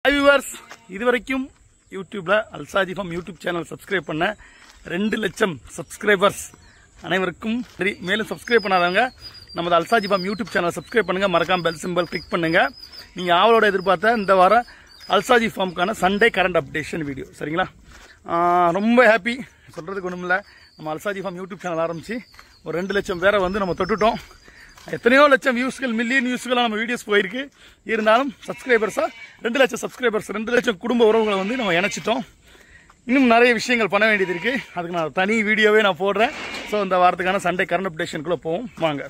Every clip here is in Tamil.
வியூவர்ஸ் இதுவரைக்கும் யூடியூப்ல Alsaji farm YouTube channel subscribe பண்ண ரெண்டு லட்சம் சப்ஸ்கிரைபர்ஸ் அனைவருக்கும் சரி மேலும் சப்ஸ்கிரைப் பண்ணாதவங்க நமது Alsaji farm YouTube channel subscribe பண்ணுங்க மறக்காம பெல் சிம்பல் கிளிக் பண்ணுங்க நீங்க ஆவலோட எதிர்பார்த்த இந்த வாரம் அல்சாஜி ஃபார்முக்கான சண்டே கரண்ட் அப்டேஷன் வீடியோ சரிங்களா ஆஹ் ரொம்ப ஹாப்பி சொல்றதுக்கு ஒன்றும் இல்லை நம்ம அல்சாஜி ஃபார்ம் யூடியூப் சேனல் ஆரம்பிச்சு ஒரு ரெண்டு லட்சம் பேரை வந்து நம்ம தொட்டுட்டோம் எத்தனையோ லட்சம் வியூஸ்கள் மில்லியன் வியூஸ்களாக நம்ம வீடியோஸ் போயிருக்கு இருந்தாலும் சப்ஸ்கிரைபர்ஸா ரெண்டு லட்சம் சப்ஸ்கிரைபர்ஸ் ரெண்டு லட்சம் குடும்ப உறவுகளை வந்து நம்ம இணைச்சிட்டோம் இன்னும் நிறைய விஷயங்கள் பண்ண வேண்டியது இருக்கு அதுக்கு நான் தனி வீடியோவே நான் போடுறேன் ஸோ இந்த வாரத்துக்கான சண்டே கரண்ட் அப்டேஷனுக்குள்ளே போவோம் வாங்க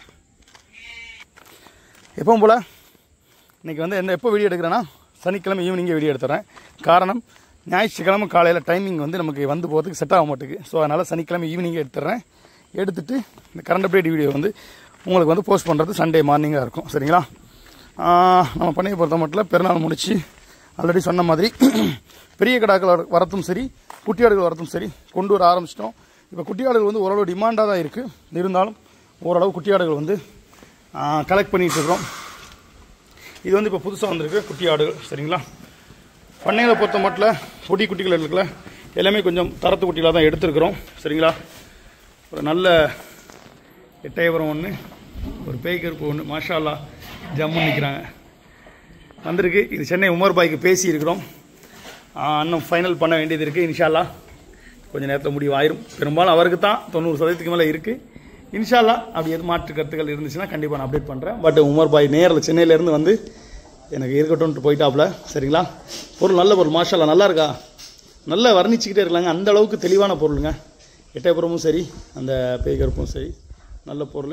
எப்பவும் போல இன்னைக்கு வந்து என்ன எப்போ வீடியோ எடுக்கிறேன்னா சனிக்கிழமை ஈவினிங்கே வீடியோ எடுத்துறேன் காரணம் ஞாயிற்றுக்கிழமை காலையில் டைமிங் வந்து நமக்கு வந்து போகிறதுக்கு செட் ஆக மாட்டேங்குது ஸோ அதனால் சனிக்கிழமை ஈவினிங்கே எடுத்துடுறேன் எடுத்துட்டு இந்த கரண்ட் அப்டேட் வீடியோ வந்து உங்களுக்கு வந்து போஸ்ட் பண்ணுறது சண்டே மார்னிங்காக இருக்கும் சரிங்களா ஆஹ் நம்ம பண்ணையை பொறுத்த மட்டும் பெருநாள் முடிச்சு ஆல்ரெடி சொன்ன மாதிரி பெரிய கடாக்கள் வர- வரத்தும் சரி குட்டியாடுகள் வரத்தும் சரி கொண்டு வர ஆரம்பிச்சிட்டோம் இப்போ குட்டியாடுகள் வந்து ஓரளவு டிமாண்டாக தான் இருக்குது இருந்தாலும் ஓரளவு குட்டியாடுகள் வந்து கலெக்ட் பண்ணிட்டு இருக்கிறோம் இது வந்து இப்போ புதுசாக வந்திருக்கு குட்டி ஆடுகள் சரிங்களா பண்ணைகளை பொறுத்த மட்டும் பொடி குட்டிகள் இருக்குல்ல எல்லாமே கொஞ்சம் தரத்து குட்டிகளாக தான் எடுத்திருக்கிறோம் சரிங்களா ஒரு நல்ல எட்டயபுரம் ஒன்று ஒரு பேய்கருப்பு ஒன்று மாஷா அல்லா ஜம்முன்னு நிற்கிறாங்க வந்திருக்கு இது சென்னை உமர் பாய்க்கு பேசி இருக்கிறோம் இன்னும் ஃபைனல் பண்ண வேண்டியது இருக்குது இன்ஷால்லா கொஞ்ச நேரத்தில் முடிவு ஆயிரும் பெரும்பாலும் அவருக்கு தான் தொண்ணூறு சதவீதத்துக்கு மேலே இருக்குது இன்ஷால்லா அப்படி எது மாற்று கருத்துக்கள் இருந்துச்சுன்னா கண்டிப்பாக நான் அப்டேட் பண்ணுறேன் பட் உமர் பாய் நேரில் சென்னையிலேருந்து வந்து எனக்கு இருக்கட்டும்ட்டு போயிட்டாப்ல சரிங்களா பொருள் நல்ல பொருள் மாஷால்லா நல்லா இருக்கா நல்லா வர்ணிச்சுக்கிட்டே இருக்கலாங்க அந்த அளவுக்கு தெளிவான பொருளுங்க எட்டயபுரமும் சரி அந்த பேய்கருப்பும் சரி நல்ல பொருள்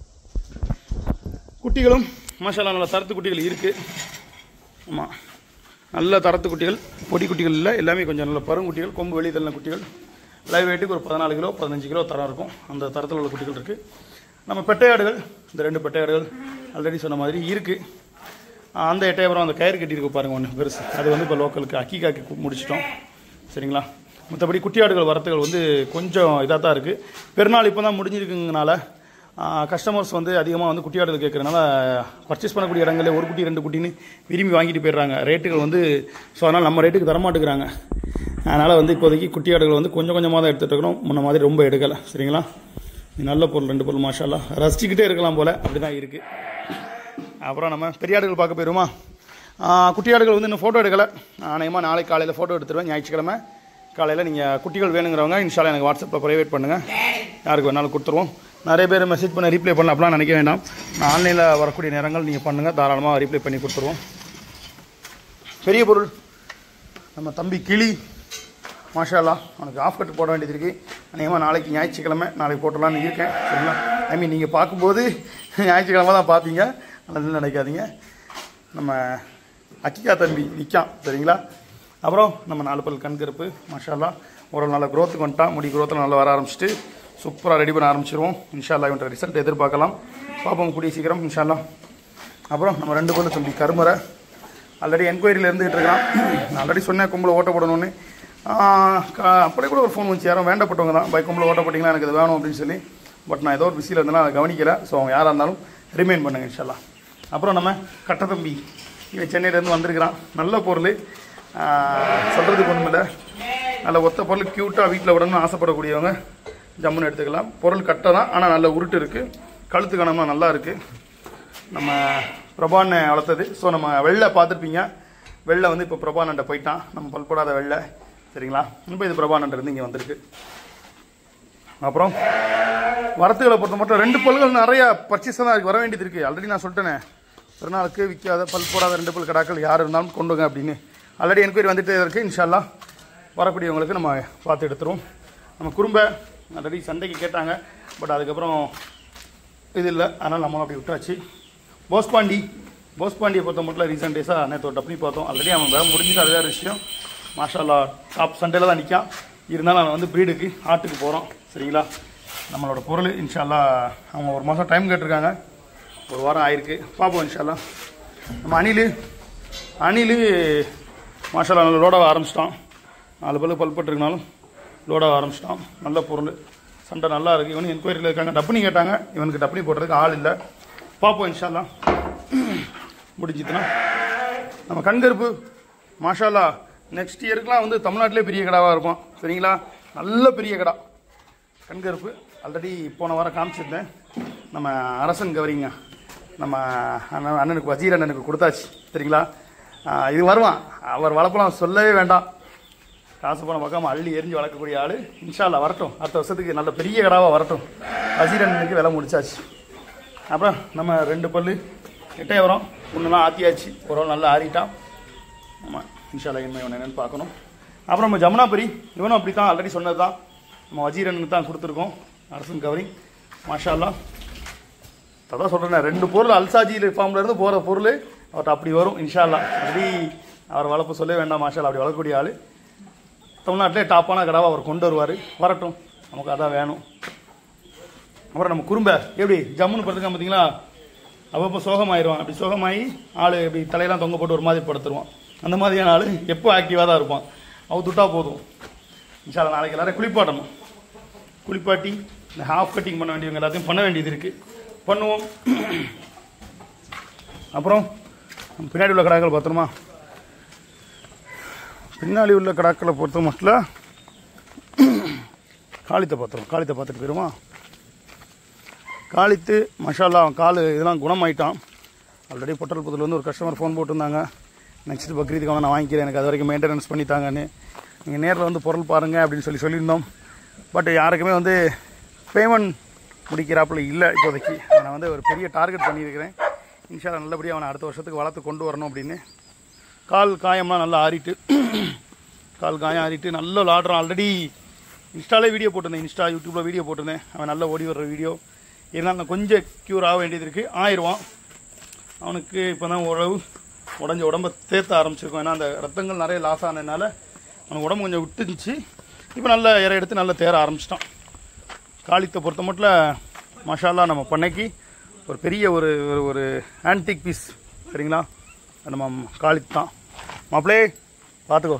குட்டிகளும் மாஷால்லா நல்ல தரத்து குட்டிகள் இருக்குது ஆமாம் நல்ல தரத்து குட்டிகள் பொடி குட்டிகள் இல்லை எல்லாமே கொஞ்சம் நல்ல பருங்குட்டிகள் கொம்பு வெளியே தள்ளின குட்டிகள் லைவ் வெயிட்டுக்கு ஒரு பதினாலு கிலோ பதினஞ்சு கிலோ தரம் இருக்கும் அந்த தரத்தில் உள்ள குட்டிகள் இருக்குது நம்ம பெட்டையாடுகள் இந்த ரெண்டு பெட்டையாடுகள் ஆல்ரெடி சொன்ன மாதிரி இருக்குது அந்த எட்டையபுரம் அந்த கயிறு கட்டியிருக்கு பாருங்க ஒன்று பெருசு அது வந்து இப்போ லோக்கலுக்கு அக்கி காக்கி கு- முடிச்சிட்டோம் சரிங்களா மற்றபடி குட்டியாடுகள் வரத்துகள் வந்து கொஞ்சம் இதாக தான் இருக்குது பெருநாள் இப்போ தான் முடிஞ்சிருக்குங்கனால கஸ்டமர்ஸ் வந்து அதிகமாக வந்து குட்டியாடுகள் கேட்குறதுனால பர்ச்சேஸ் பண்ணக்கூடிய இடங்களே ஒரு குட்டி ரெண்டு குட்டின்னு விரும்பி வாங்கிட்டு போயிடுறாங்க ரேட்டுகள் வந்து ஸோ அதனால் நம்ம ரேட்டுக்கு தரமாட்டுக்கிறாங்க அதனால் வந்து இப்போதைக்கு குட்டியாடுகள் வந்து கொஞ்சம் கொஞ்சமாக தான் எடுத்துகிட்டு இருக்கிறோம் முன்ன மாதிரி ரொம்ப எடுக்கலை சரிங்களா இது நல்ல பொருள் ரெண்டு பொருள் மாஷால்லா ரசிச்சுக்கிட்டே இருக்கலாம் போல் அப்படி தான் இருக்குது அப்புறம் நம்ம பெரியாடுகள் பார்க்க போயிருமா குட்டியாடுகள் வந்து இன்னும் ஃபோட்டோ எடுக்கலை அநேகமாக நாளைக்கு காலையில் ஃபோட்டோ எடுத்துருவேன் ஞாயிற்றுக்கிழமை காலையில் நீங்கள் குட்டிகள் வேணுங்கிறவங்க இன்ஷால்லா எனக்கு வாட்ஸ்அப்பில் ப்ரைவேட் பண்ணுங்கள் யாருக்கு வேணாலும் கொடுத்துருவோம் நிறைய பேர் மெசேஜ் பண்ண ரீப்ளை பண்ண அப்படிலாம் நினைக்க வேண்டாம் நான் ஆன்லைனில் வரக்கூடிய நேரங்கள் நீங்கள் பண்ணுங்கள் தாராளமாக ரீப்ளை பண்ணி கொடுத்துருவோம் பெரிய பொருள் நம்ம தம்பி கிளி மாஷால்லா அவனுக்கு ஆஃப் கட் போட வேண்டியது இருக்குது அநேகமாக நாளைக்கு ஞாயிற்றுக்கிழமை நாளைக்கு போட்டலான்னு இருக்கேன் சரிங்களா ஐ மீன் நீங்கள் பார்க்கும்போது ஞாயிற்றுக்கிழமை தான் பார்ப்பீங்க அதனால நினைக்காதீங்க நம்ம அக்கிகா தம்பி நிற்கான் சரிங்களா அப்புறம் நம்ம நாலு பல் கண்கருப்பு மாஷால்லா ஒரு நல்ல க்ரோத்துக்கு வந்துட்டான் முடி க்ரோத்தில் நல்லா வர ஆரம்பிச்சிட்டு சூப்பராக ரெடி பண்ண ஆரம்பிச்சிருவோம் இன்ஷால்லா இவன்ட்ட ரிசல்ட் எதிர்பார்க்கலாம் பார்ப்போம் கூடிய சீக்கிரம் இன்ஷால்லா அப்புறம் நம்ம ரெண்டு பேரும் தம்பி கருமரை ஆல்ரெடி என்கொயரியில் இருந்துகிட்டு இருக்கான் நான் ஆல்ரெடி சொன்னேன் கும்பல ஓட்ட போடணும்னு ஆஹ் க- அப்படியே கூட ஒரு ஃபோன் வந்துச்சு யாரும் வேண்டப்பட்டவங்க தான் பைக் கும்பல ஓட்ட போட்டிங்களா எனக்கு இது வேணும் அப்படின்னு சொல்லி பட் நான் ஏதோ ஒரு பிஸியில் இருந்தேன்னா அதை கவனிக்கல ஸோ அவங்க யாராக இருந்தாலும் ரிமைன் பண்ணுங்க இன்ஷால்லா அப்புறம் நம்ம கட்டத்தம்பி இவன் சென்னையிலேருந்து வந்திருக்கிறான் நல்ல பொருள் சொல்கிறதுக்கு ஒன்றும் இல்லை நல்ல ஒத்த பொருள் க்யூட்டாக வீட்டில் விடணும்னு ஆசைப்படக்கூடியவங்க ஜம்முன்னு எடுத்துக்கலாம் பொருள் கட்டை தான் ஆனால் நல்ல உருட்டு இருக்குது கழுத்து கணம்லாம் நல்லா இருக்குது நம்ம பிரபானை வளர்த்தது ஸோ நம்ம வெள்ளை பார்த்துருப்பீங்க வெள்ளை வந்து இப்போ பிரபானண்ட போயிட்டான் நம்ம பல்படாத வெள்ளை சரிங்களா இப்போ இது பிரபானண்ட இருந்து இங்கே வந்திருக்கு அப்புறம் வரத்துகளை பொறுத்த மட்டும் ரெண்டு பல்கள் நிறைய பர்ச்சேஸ் தான் அதுக்கு வர வேண்டியது இருக்குது ஆல்ரெடி நான் சொல்லிட்டேனே பிறநாளுக்கு விற்காத பல் போடாத ரெண்டு பல் கடாக்கள் யார் இருந்தாலும் கொண்டு வாங்க அப்படின்னு ஆல்ரெடி என்கொயரி வந்துட்டே இருக்குது இன்ஷால்லா வரக்கூடியவங்களுக்கு நம்ம பார்த்து எடுத்துருவோம் நம்ம குறும்ப ஆல்ரெடி சண்டைக்கு கேட்டாங்க பட் அதுக்கப்புறம் இது இல்லை அதனால் நம்மளும் அப்படி விட்டாச்சு போஸ்பாண்டி போஸ்பாண்டியை பொறுத்த மட்டும் ரீசெண்ட் டேஸாக நேற்று ஒரு டப்னி பார்த்தோம் ஆல்ரெடி அவன் வேலை முடிஞ்சுட்டு அது வேறு விஷயம் மாஷால்லா டாப் சண்டேல தான் நிற்கான் இருந்தாலும் அவன் வந்து ப்ரீடுக்கு ஆட்டுக்கு போகிறோம் சரிங்களா நம்மளோட பொருள் இன்ஷால்லா அவங்க ஒரு மாதம் டைம் கேட்டிருக்காங்க ஒரு வாரம் ஆயிருக்கு பார்ப்போம் இன்ஷால்லா நம்ம அணில் அணில் மாஷால்லா நல்ல லோடாக ஆரம்பிச்சிட்டான் நாலு பல்லு பல்பட்டுருக்கனாலும் லோடாக ஆரம்பிச்சிட்டான் நல்ல பொருள் சண்டை நல்லா இருக்குது இவனு என்கொயரியில் இருக்காங்க டப்புனி கேட்டாங்க இவனுக்கு டப்புனி போடுறதுக்கு ஆள் இல்லை பார்ப்போம் இன்ஷால்லா முடிஞ்சுதுன்னா நம்ம கண்கருப்பு மாஷால்லா நெக்ஸ்ட் இயருக்குலாம் வந்து தமிழ்நாட்டிலே பெரிய கடாவாக இருக்கும் சரிங்களா நல்ல பெரிய கடா கண்கருப்பு ஆல்ரெடி போன வாரம் காமிச்சிருந்தேன் நம்ம அரசன் கவரிங்க நம்ம அண்ணன் அண்ணனுக்கு வஜீர் அண்ணனுக்கு கொடுத்தாச்சு சரிங்களா ஆஹ் இது வருவான் அவர் வளர்ப்பலாம் சொல்லவே வேண்டாம் காசு பணம் பார்க்காம அள்ளி எரிஞ்சு வளர்க்கக்கூடிய ஆள் இன்ஷால்லா வரட்டும் அடுத்த வருஷத்துக்கு நல்ல பெரிய கடாவாக வரட்டும் வஜீர் அண்ணனுக்கு விலை முடிச்சாச்சு அப்புறம் நம்ம ரெண்டு பல்லு எட்டயபுரம் ஒன்றுலாம் ஆத்தியாச்சு ஒரு ஆள் நல்லா ஆறிட்டான் ஆமாம் இன்ஷால்லா இனிமே இவன் என்னன்னு பார்க்கணும் அப்புறம் நம்ம ஜமுனாபுரி இவனும் அப்படி தான் ஆல்ரெடி சொன்னது தான் நம்ம வஜீரனுக்கு தான் கொடுத்துருக்கோம் அரசன் கவரி மாஷா அல்லாஹ் அதான் சொல்கிறேன் ரெண்டு பொருள் அல்சாஜி ஃபார்ம்ல இருந்து போகிற பொருள் அவர்கிட்ட அப்படி வரும் இன்ஷால்லா அப்படி அவர் வளர்ப்பு சொல்ல வேண்டாம் மாஷா அல்லாஹ் அப்படி வளர்க்கக்கூடிய ஆள் தமிழ்நாட்டிலே டாப்பான கடாவை அவர் கொண்டு வருவார் வரட்டும் நமக்கு அதான் வேணும் அப்புறம் நம்ம குறும்பை எப்படி ஜம்முன்னு படுத்துக்காம பார்த்தீங்களா அப்பப்போ சோகமாயிருவான் அப்படி சோகமாயி ஆள் இப்படி தலையெல்லாம் தொங்க போட்டு ஒரு மாதிரி படுத்துருவான் அந்த மாதிரியான ஆள் எப்போ ஆக்டிவாக தான் இருப்பான் அவ துட்டா போதும் இன்ஷால்லா நாளைக்கு எல்லாரும் குளிப்பாட்டணும் குளிப்பாட்டி இந்த ஹாஃப் கட்டிங் பண்ண வேண்டியவங்க எல்லாத்தையும் பண்ண வேண்டியது இருக்குது பண்ணுவோம் அப்புறம் நம்ம பின்னாடி உள்ள கடாக்கள் பார்த்தோமா பின்னாடி உள்ள கடாக்களை பொறுத்த மட்டும் காளித்தை பார்த்துருவோம் காளித்தை பார்த்துட்டு போயிருமா காளித்து மஷாலா அவன் கால் இதெல்லாம் குணமாயிட்டான் ஆல்ரெடி பொட்டல் புதுல வந்து ஒரு கஸ்டமர் ஃபோன் போட்டிருந்தாங்க நெக்ஸ்ட் பக்ரீதுக்கு வந்து நான் வாங்கிக்கிறேன் எனக்கு அது வரைக்கும் மெயின்டெனன்ஸ் பண்ணித்தாங்கன்னு நீங்கள் நேரில் வந்து பொருள் பாருங்க அப்படின்னு சொல்லி சொல்லியிருந்தோம் பட் யாருக்குமே வந்து பேமெண்ட் முடிக்கிறாப்புல இல்லை இப்போதைக்கு நான் வந்து ஒரு பெரிய டார்கெட் பண்ணியிருக்கிறேன் இன்ஷால்லா நல்லபடியாக அவனை அடுத்த வருஷத்துக்கு வளர்த்து கொண்டு வரணும் அப்படின்னு கால் காயம்லாம் நல்லா ஆறிட்டு கால் காயம் ஆறிட்டு நல்ல விளாடுறான் ஆல்ரெடி இன்ஸ்டாலே வீடியோ போட்டிருந்தேன் இன்ஸ்டா யூடியூப்பில் வீடியோ போட்டிருந்தேன் அவன் நல்லா ஓடி வர்ற வீடியோ இருந்தாலும் கொஞ்சம் க்யூர் ஆக வேண்டியது இருக்குது ஆயிடுவான் அவனுக்கு இப்போ தான் ஓரளவு உடஞ்ச உடம்ப தேத்த ஆரம்பிச்சிருக்கோம் ஏன்னா அந்த ரத்தங்கள் நிறைய லாஸ் ஆனதுனால அவனுக்கு உடம்பு கொஞ்சம் விட்டுருந்துச்சு இப்போ நல்லா இறை எடுத்து நல்லா தேர ஆரம்பிச்சிட்டான் காளித்தை பொறுத்த மட்டும் மஷாலா நம்ம பண்ணைக்கு ஒரு பெரிய ஒரு ஒரு- ஒரு ஆன்டிக் பீஸ் சரிங்களா அது நம்ம காளித் தான் மாப்பிளே பார்த்துக்கோ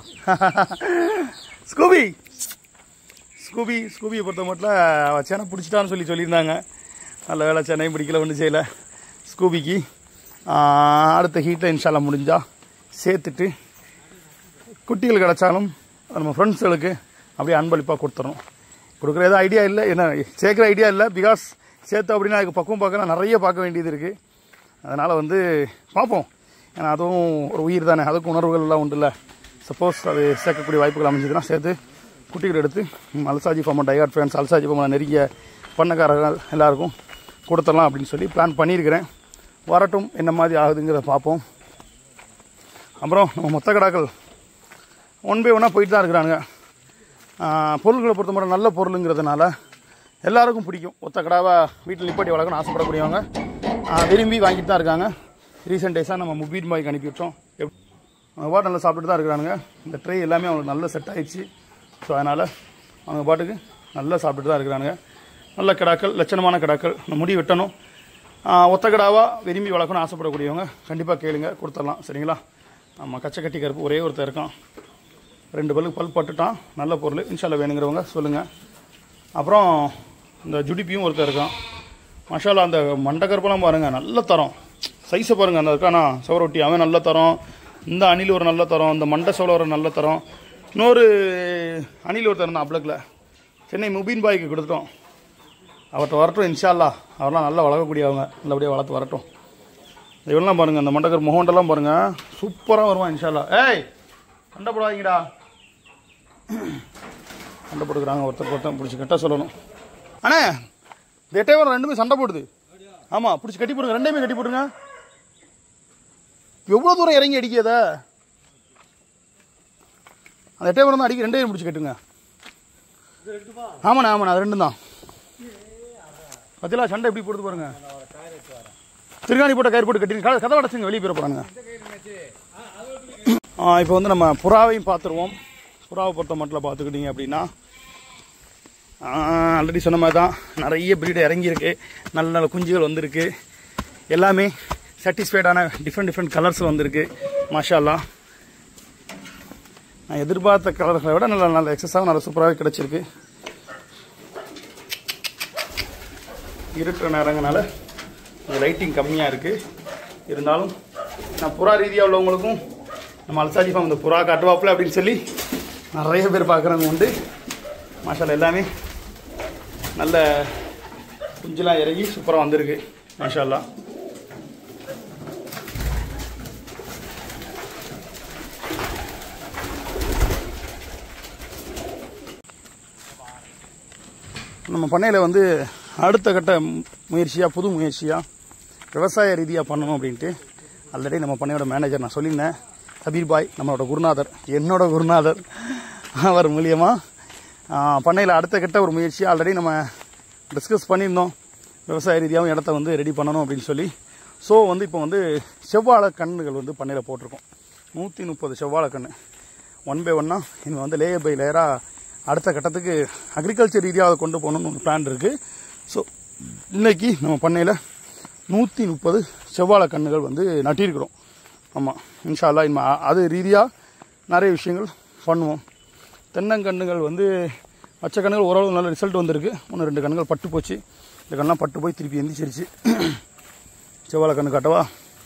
ஸ்கூபி ஸ்கூபி ஸ்கூபியை பொறுத்த மட்டும் அவள் சென்னை பிடிச்சிட்டான்னு சொல்லி சொல்லியிருந்தாங்க நல்ல வேலை சென்னை பிடிக்கல ஒன்றும் செய்யலை ஸ்கூபிக்கு ஆஹ், அடுத்த ஹீட்டில் இன்ஷால்லா முடிஞ்சா சேர்த்துட்டு குட்டிகள் கிடச்சாலும் நம்ம ஃப்ரெண்ட்ஸுகளுக்கு அப்படியே அன்பளிப்பாக கொடுத்துடணும் கொடுக்குற எதுவும் ஐடியா இல்லை என்ன சேர்க்குற ஐடியா இல்லை பிகாஸ் சேர்த்து அப்படின்னா அதுக்கு பக்குவம் பார்க்கலாம் நிறைய பார்க்க வேண்டியது இருக்குது அதனால் வந்து பார்ப்போம் ஏன்னா அதுவும் ஒரு உயிர் தானே அதுக்கும் உணர்வுகள் எல்லாம் உண்டுல்ல சப்போஸ் அது சேர்க்கக்கூடிய வாய்ப்புகள் அமைஞ்சதுன்னா சேர்த்து குட்டிகள் எடுத்து ம், அல்சாஜி ஃபார்மா டைகாட் ஃபேன்ஸ் அல்சாஜி ஃபார்மா நெருங்கிய பண்ணக்காரர்கள் எல்லாருக்கும் கொடுத்துடலாம் அப்படின்னு சொல்லி பிளான் பண்ணியிருக்கிறேன் வரட்டும் என்ன மாதிரி ஆகுதுங்கிறத பார்ப்போம் அப்புறம் நம்ம மொத்த கடாக்கள் ஒன் பை ஒன்னாக போயிட்டு தான் இருக்கிறாங்க ஆஹ், பொருள்களை பொறுத்த மட்டும் நல்ல பொருளுங்கிறதுனால எல்லாருக்கும் பிடிக்கும் ஒத்த கடாவை வீட்டில் நிப்பாட்டி வளர்க்கணும்னு ஆசைப்படக்கூடியவங்க ஆஹ், விரும்பி வாங்கிட்டு தான் இருக்காங்க ரீசெண்ட் டேஸாக நம்ம முபீன் பாய்க்கு அனுப்பி விட்டோம் எப்- அவங்க பாட்டு நல்லா சாப்பிட்டுட்டு தான் இருக்கிறானுங்க இந்த ட்ரை எல்லாமே அவங்களுக்கு நல்லா செட் ஆயிடுச்சு ஸோ அதனால் அவங்க பாட்டுக்கு நல்லா சாப்பிட்டுட்டு தான் இருக்கிறானுங்க நல்ல கிடாக்கள் லட்சணமான கிடாக்கள் இந்த முடி வெட்டணும் ஆஹ், ஒத்த கிடாவா விரும்பி வளர்க்கணும்னு ஆசைப்படக்கூடியவங்க கண்டிப்பாக கேளுங்க கொடுத்துடலாம் சரிங்களா ஆமாம் கச்சை கட்டி கருப்பு ஒரே ஒருத்தர் இருக்கான் ரெண்டு பல்லுக்கு பல் பட்டுட்டான் நல்ல பொருள் இன்ஷால்லா வேணுங்கிறவங்க சொல்லுங்கள் அப்புறம் இந்த ஜுடிப்பியும் ஒருத்தர் இருக்கான் மஷாலா அந்த மண்டக்கருப்பெல்லாம் பாருங்கள் நல்ல தரம் சைஸை பாருங்கள் அந்த இருக்கானா சவரொட்டி அவன் நல்ல தரம் இந்த அணில் ஒரு நல்ல தரம் இந்த மண்டை சோள ஒரு நல்ல தரம் இன்னொரு அணில் ஒருத்தர் இருந்தான் அப்ளக்கில் சென்னை முபீன் பாய்க்கு கொடுத்துட்டோம் அவர்கிட்ட வரட்டும் இன்ஷால்லா அவரெல்லாம் நல்லா வளர்க்கக்கூடியவங்க நல்லபடியாக வளர்த்து வரட்டும் இவெல்லாம் பாருங்கள் அந்த மண்டக்கர் முகண்டெல்லாம் பாருங்கள் சூப்பராக வருவான் இன்ஷால்லா ஏய் சண்டை போடாதீங்கடா சண்டை போட்டுக்கிறாங்க ஒருத்தர் ஒருத்தர் பிடிச்சி கட்ட சொல்லணும் அண்ணே இந்த எட்டைவரம் ரெண்டுமே சண்டை போடுது ஆமாம் பிடிச்சி கட்டி போடுங்க ரெண்டையுமே கட்டி போடுங்க எவ்வளோ தூரம் இறங்கி அடிக்காத அந்த எட்டைவரம் தான் அடிக்க ரெண்டையும் பிடிச்சி கட்டுங்க ஆமாண்ணா ஆமாண்ணா அது ரெண்டும் தான் பத்திலா சண்டை எப்படி போடுது பாருங்க திருகாணி போட்ட கயிறு போட்டு கட்டி க- கதவை அடைச்சுங்க வெளியே போயிட போகிறாங்க இப்போ வந்து நம்ம புறாவையும் பார்த்துருவோம் புறாவை பொறுத்த மட்டும் பார்த்துக்கிட்டீங்க அப்படின்னா ஆல்ரெடி சொன்ன மாதிரி தான் நிறைய பிரீடு இறங்கியிருக்கு நல்ல நல்ல குஞ்சுகள் வந்திருக்கு எல்லாமே சாட்டிஸ்ஃபைடான டிஃப்ரெண்ட் டிஃப்ரெண்ட் கலர்ஸ் வந்திருக்கு மாஷால்லா நான் எதிர்பார்த்த கலர்களை விட நல்ல நல்ல எக்ஸஸாகவும் நல்ல சூப்பராகவே கிடச்சிருக்கு இருக்கிற நேரங்கனால லைட்டிங் கம்மியாக இருக்குது இருந்தாலும் நான் புறா ரீதியாக உள்ளவங்களுக்கும் நம்ம அல்சாஜி ஃபார்ம் இந்த புறா காட்டுவாப்புல அப்படின்னு சொல்லி நிறைய பேர் பார்க்குறவங்க உண்டு மாஷால எல்லாமே நல்ல குஞ்செலாம் இறங்கி சூப்பராக வந்திருக்கு மாஷால்லா நம்ம பண்ணையில் வந்து அடுத்த கட்ட முயற்சியாக புது முயற்சியாக விவசாய ரீதியாக பண்ணணும் அப்படின்ட்டு ஆல்ரெடி நம்ம பண்ணையோட மேனேஜர் நான் சொல்லியிருந்தேன் கபீர் பாய் நம்மளோட குருநாதர் என்னோட குருநாதர் அவர் மூலியமாக பண்ணையில் அடுத்த கட்ட ஒரு முயற்சியாக ஆல்ரெடி நம்ம டிஸ்கஸ் பண்ணியிருந்தோம் விவசாய ரீதியாகவும் இடத்த வந்து ரெடி பண்ணணும் அப்படின்னு சொல்லி ஸோ வந்து இப்போ வந்து செவ்வாழை கண்ணுகள் வந்து பண்ணையில் போட்டிருக்கோம் நூற்றி முப்பது செவ்வாழை கன்று ஒன் பை ஒன்னாக இனிமேல் வந்து லேயர் பை லேயராக அடுத்த கட்டத்துக்கு அக்ரிகல்ச்சர் ரீதியாக அதை கொண்டு போகணும்னு ஒரு பிளான் இருக்குது ஸோ இன்னைக்கு நம்ம பண்ணையில் நூற்றி முப்பது செவ்வாழை கன்றுகள் வந்து நட்டிருக்கிறோம் ஆமாம் இன்ஷா அல்லாஹ் இனிமே அ- அது ரீதியாக நிறைய விஷயங்கள் பண்ணுவோம் தென்னங்கன்றுகள் வந்து பச்சை கன்றுகள் ஓரளவு நல்ல ரிசல்ட் வந்திருக்கு ஒன்று ரெண்டு கன்றுகள் பட்டு போச்சு இந்த கண்ணெலாம் பட்டு போய் திருப்பி எந்திரிச்சிருச்சு செவ்வாழை கன்று காட்டவா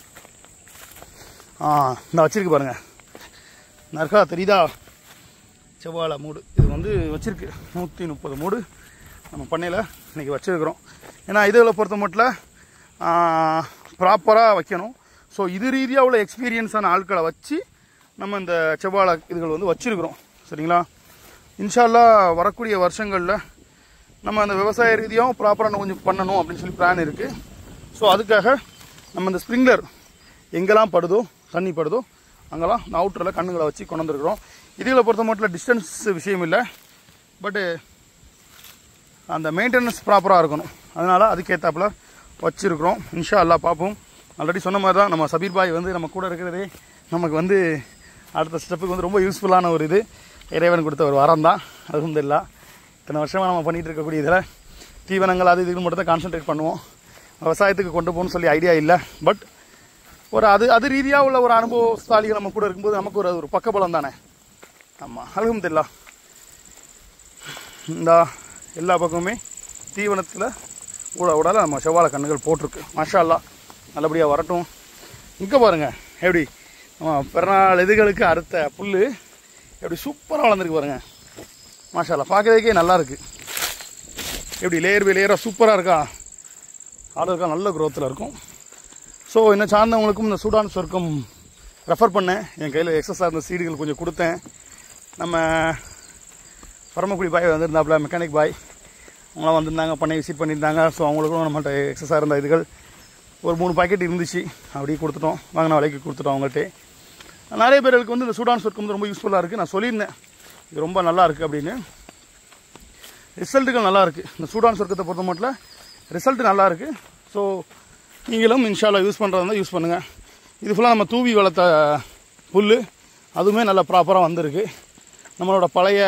ஆ இந்த வச்சிருக்கு பாருங்க நற்கா தெரியுதா செவ்வாழை மூடு இது வந்து வச்சிருக்கு நூற்றி முப்பது மூடு நம்ம பண்ணையில் இன்றைக்கி வச்சிருக்கிறோம் ஏன்னா இதில் பொறுத்த மட்டும் ப்ராப்பராக வைக்கணும் ஸோ இது ரீதியாக உள்ள எக்ஸ்பீரியன்ஸான ஆட்களை வச்சு நம்ம இந்த செவ்வாழை இதுகள் வந்து வச்சிருக்கிறோம் சரிங்களா இன்ஷால்லா வரக்கூடிய வருஷங்களில் நம்ம அந்த விவசாய ரீதியாகவும் ப்ராப்பராக கொஞ்சம் பண்ணணும் அப்படின்னு சொல்லி பிளான் இருக்குது ஸோ அதுக்காக நம்ம இந்த ஸ்ப்ரிங்க்லர் எங்கெல்லாம் படுதோ தண்ணி படுதோ அங்கெல்லாம் இந்த அவுட்டரில் கண்ணுங்களை வச்சு கொண்டு வந்திருக்கிறோம் இதுகளை பொறுத்த மட்டும் டிஸ்டன்ஸ் விஷயம் இல்லை பட்டு அந்த மெயின்டெனன்ஸ் ப்ராப்பராக இருக்கணும் அதனால் அதுக்கேற்றாப்புல வச்சுருக்கிறோம் இன்ஷா அல்லாஹ் பார்ப்போம் ஆல்ரெடி சொன்ன மாதிரி தான் நம்ம சபீர் பாய் வந்து நம்ம கூட இருக்கிறதே நமக்கு வந்து அடுத்த ஸ்டெப்புக்கு வந்து ரொம்ப யூஸ்ஃபுல்லான ஒரு இது இறைவன் கொடுத்த ஒரு வரம் தான் அலமதுல்லா இத்தனை வருஷமாக நம்ம பண்ணிகிட்டு இருக்கக்கூடிய இதில் தீவனங்கள் அது இதுக்கு மட்டும் தான் கான்சென்ட்ரேட் பண்ணுவோம் விவசாயத்துக்கு கொண்டு போகணும்னு சொல்லி ஐடியா இல்லை பட் ஒரு அது அது ரீதியாக உள்ள ஒரு அனுபவஸ்தாலிகள் நம்ம கூட இருக்கும்போது நமக்கு ஒரு அது ஒரு பக்கபலம் தானே ஆமாம் அலமதுல்லா இந்த எல்லா பக்கமுமே தீவனத்தில் ஊட ஊடால நம்ம செவ்வாழை கண்ணுகள் போட்டிருக்கு மாஷா அல்லாஹ் நல்லபடியாக வரட்டும் இங்கே பாருங்க எப்படி நம்ம பிறநாள் இதுகளுக்கு அறுத்த புல் எப்படி சூப்பராக வளர்ந்துருக்கு பாருங்க மாஷா அல்லாஹ் பார்க்கறதுக்கே நல்லா இருக்கு எப்படி லேயர் பை லேயராக சூப்பராக இருக்கா ஆர்டருக்கா நல்ல குரோத்தில் இருக்கும் ஸோ என்ன சார்ந்தவங்களுக்கும் இந்த சூடான் சொர்க்கம் ரெஃபர் பண்ணேன் என் கையில் எக்ஸஸாக இருந்த சீடுகள் கொஞ்சம் கொடுத்தேன் நம்ம பரமக்குடி பாய் வந்திருந்தாப்புல மெக்கானிக் பாய் அவங்களாம் வந்திருந்தாங்க பண்ணை விசிட் பண்ணியிருந்தாங்க ஸோ அவங்களுக்கும் நம்மள்ட்ட எக்ஸஸாக இருந்த இதுகள் ஒரு மூணு பாக்கெட் இருந்துச்சு அப்படியே கொடுத்துட்டோம் வாங்கின விலைக்கு கொடுத்துட்டோம் அவங்கள்ட்ட நிறைய பேர்களுக்கு வந்து இந்த சூடான் சொர்க்கம் வந்து ரொம்ப யூஸ்ஃபுல்லாக இருக்குது நான் சொல்லியிருந்தேன் இது ரொம்ப நல்லா இருக்குது அப்படின்னு ரிசல்ட்டுகள் நல்லா இருக்குது இந்த சூடான் சொர்க்கத்தை பொறுத்த மட்டும் ரிசல்ட் நல்லா இருக்குது ஸோ நீங்களும் இன்ஷால்லா யூஸ் பண்ணுறதா இருந்தால் யூஸ் பண்ணுங்கள் இது ஃபுல்லாக நம்ம தூவி வளர்த்த புல் அதுவுமே நல்லா ப்ராப்பராக வந்திருக்கு நம்மளோட பழைய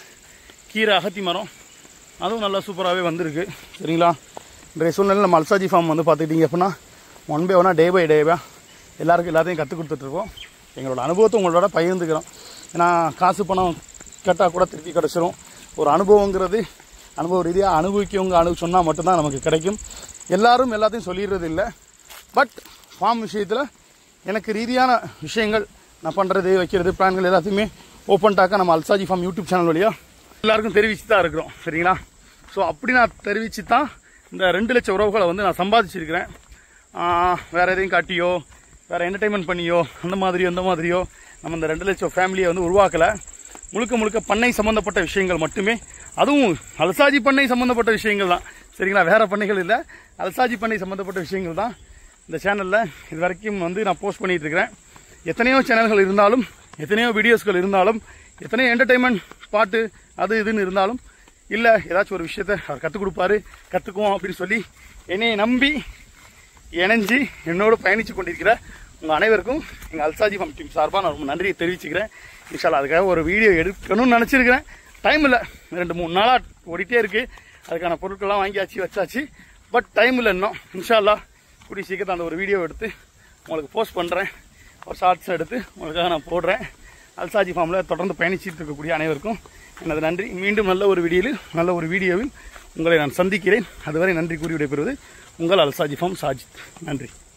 கீரை அகத்தி மரம் அதுவும் நல்லா சூப்பராகவே வந்திருக்கு சரிங்களா இன்றைய சூழ்நிலையில் நம்ம அல்சாஜி ஃபார்ம் வந்து பார்த்துக்கிட்டிங்க அப்படின்னா ஒன் பை ஒன்னாக டே பை டேவா எல்லாருக்கும் எல்லாத்தையும் கற்றுக் கொடுத்துட்ருக்கோம் எங்களோட அனுபவத்தை உங்களோட பகிர்ந்துக்கிறோம் ஏன்னா காசு பணம் கேட்டால் கூட திருப்பி கிடச்சிரும் ஒரு அனுபவங்கிறது அனுபவ ரீதியாக அனுபவிக்கவங்க அனு சொன்னால் மட்டும்தான் நமக்கு கிடைக்கும் எல்லாரும் எல்லாத்தையும் சொல்லிடுறது இல்லை பட் ஃபார்ம் விஷயத்தில் எனக்கு ரீதியான விஷயங்கள் நான் பண்ணுறது வைக்கிறது பிளான்கள் எல்லாத்தையுமே ஓப்பன் டாக்காக நம்ம அல்சாஜி ஃபார்ம் யூடியூப் சேனல் வழியாக எல்லாருக்கும் தெரிவிச்சு தான் இருக்கிறோம் சரிங்களா ஸோ அப்படி நான் தெரிவித்து தான் இந்த ரெண்டு லட்சம் உறவுகளை வந்து நான் சம்பாதிச்சிருக்கிறேன் ஆஹ், வேற எதையும் காட்டியோ வேற என்டர்டைன்மெண்ட் பண்ணியோ அந்த மாதிரியோ இந்த மாதிரியோ நம்ம இந்த ரெண்டு லட்சம் ஃபேமிலியை வந்து உருவாக்கலை முழுக்க முழுக்க பண்ணை சம்பந்தப்பட்ட விஷயங்கள் மட்டுமே அதுவும் அல்சாஜி பண்ணை சம்பந்தப்பட்ட விஷயங்கள் தான் சரிங்களா வேற பண்ணைகள் இல்லை அல்சாஜி பண்ணை சம்பந்தப்பட்ட விஷயங்கள் தான் இந்த சேனலில் இது வரைக்கும் வந்து நான் போஸ்ட் பண்ணிட்டு இருக்கிறேன் எத்தனையோ சேனல்கள் இருந்தாலும் எத்தனையோ வீடியோஸ்கள் இருந்தாலும் எத்தனையோ என்டர்டைன்மெண்ட் பாட்டு அது இதுன்னு இருந்தாலும் இல்லை ஏதாச்சும் ஒரு விஷயத்த அவர் கற்றுக் கொடுப்பாரு கற்றுக்குவோம் அப்படின்னு சொல்லி என்னையை நம்பி இணைஞ்சு என்னோடு பயணித்து கொண்டிருக்கிற உங்கள் அனைவருக்கும் எங்கள் அல்சாஜி ஃபம் டீம் சார்பாக நான் ரொம்ப நன்றியை தெரிவிச்சுக்கிறேன் இன்ஷால்லா அதுக்காக ஒரு வீடியோ எடுக்கணும்னு நினச்சிருக்கிறேன் டைம் இல்லை ரெண்டு மூணு நாளாக ஓடிட்டே இருக்குது அதுக்கான பொருட்கள்லாம் வாங்கியாச்சு வச்சாச்சு பட் டைம் இல்லை இன்னும் இன்ஷால்லா கூடிய சீக்கிரத்தில் அந்த ஒரு வீடியோ எடுத்து உங்களுக்கு போஸ்ட் பண்ணுறேன் ஒரு ஷார்ட்ஸ் எடுத்து உங்களுக்காக நான் போடுறேன் அல்சாஜி ஃபார்மில் தொடர்ந்து பயணிச்சிட்டு இருக்கக்கூடிய அனைவருக்கும் எனது நன்றி மீண்டும் நல்ல ஒரு வீடியோவில் நல்ல ஒரு வீடியோவில் உங்களை நான் சந்திக்கிறேன் அதுவரை நன்றி கூறி விடைபெறுவது உங்கள் அல்சாஜி ஃபார்ம் சாஜித் நன்றி